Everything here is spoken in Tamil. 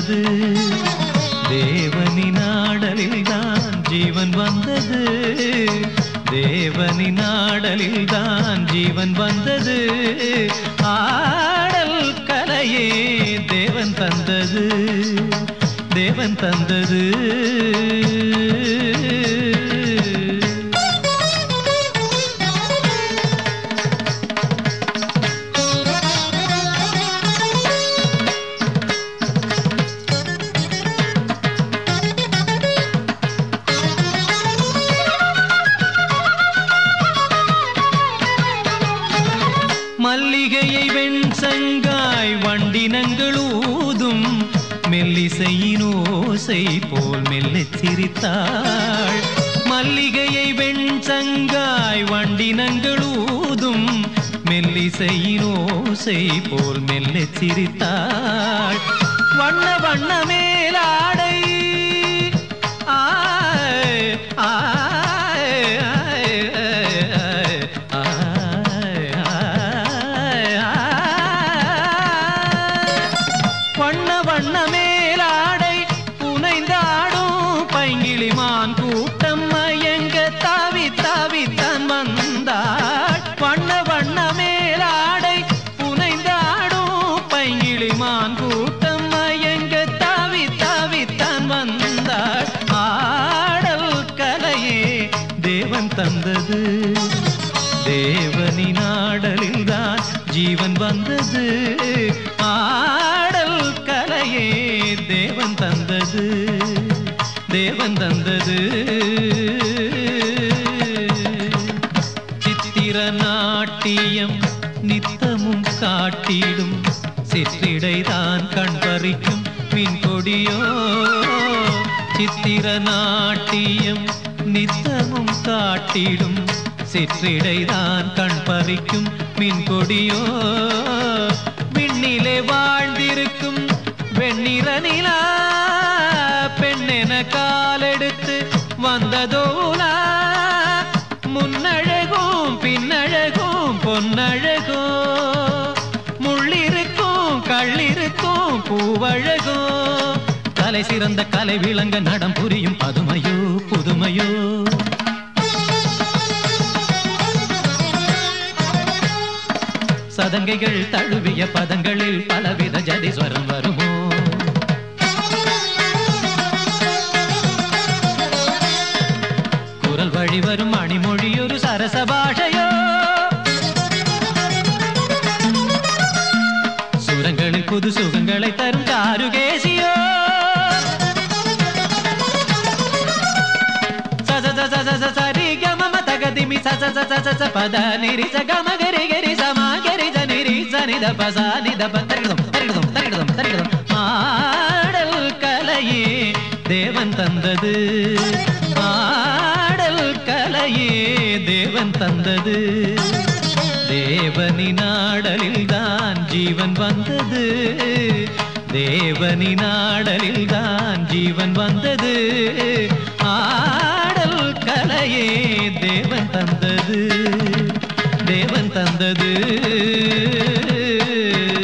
வந்தது தேவனின் ஆடலில் தான் ஜீவன் வந்தது தேவனின் ஆடலில் தான் ஜீவன் வந்தது ஆடல் கலையே தேவன் தந்தது தேவன் தந்தது மல்லிகையை வெண்சங்காய் வண்டினங்கள் ஊதும் மெல்லிசையின் ஓசை போல் மெல்லச் சிரித்தாள் மல்லிகையை வெண்சங்காய் வண்டினங்கள் ஊதும் மெல்லிசையின் ஓசை போல் மெல்லச் சிரித்தாள் வண்ண வண்ண மேலாடை ஆய், ஆய், ஆய், ஆய், ஆய், ஆய், ஆய். வண்ண வண்ண மேலாடை புனைந்தாடும் பைங்கிளிமான் கூட்டம் மயங்க தாவி தாவி தான் வந்தாள் வண்ண வண்ண மேலாடை புனைந்தாடும் பைங்கிளிமான் கூட்டம் மயங்க தாவி தாவி தான் வந்தாள் ஆடல் கலையே தேவன் தந்தது தேவனின் ஆடலில் தான் ஜீவன் வந்தது ஆடல் கலையே தேவன் தந்தது தேவன் தந்தது சித்திர நாட்டியம் நித்தமும் காட்டிடும் சிற்றிடைதான் கண் பறிக்கும் மின் கொடியோ சித்திர நாட்டியம் நித்தமும் காட்டிடும் சிற்றிடைதான் கண் பறிக்கும் மின் கொடியோ விண்ணிலே வாழ்ந்திருக்கும் வெண்ணிற நிலா பெண்ணென காலெடுத்து வந்ததோலா முன்னழகும் பின்னழகும் பொன்னழகோ முள்ளிருக்கும் கள்ளிருக்கும் பூவழகோ தலை சிறந்த கலை விளங்க நடம் புரியும் பதுமையோ புதுமையோ சதங்கைகள் தழுவிய பதங்களில் பலவித ஜதிஸ்வரம் வருமோ குரல் வழி வரும் மணிமொழி ஒரு சரச பாஷையோ சுரங்களில் புது சுகங்களை தரும் காருகேசியோ ச ச ச ச ச சரி க ம ம தக திமி ச ச ச ச ச ச பத நிரி ச க ம கரி கரி ச ம கரி ச நிரி ச நி த ப ச நி த ப தரிகிடம் தரிகிடம் தரிகிடம் தரிகிடம் ஆடல் கலையே தேவன் தந்தது ஆடல் கலையே தேவன் தந்தது தேவனின் ஆடலில் தான் ஜீவன் வந்தது தேவனின் ஆடலில் தான் ஜீவன் வந்தது ஆடல் கலையே தேவன் தந்தது தேவன் தந்தது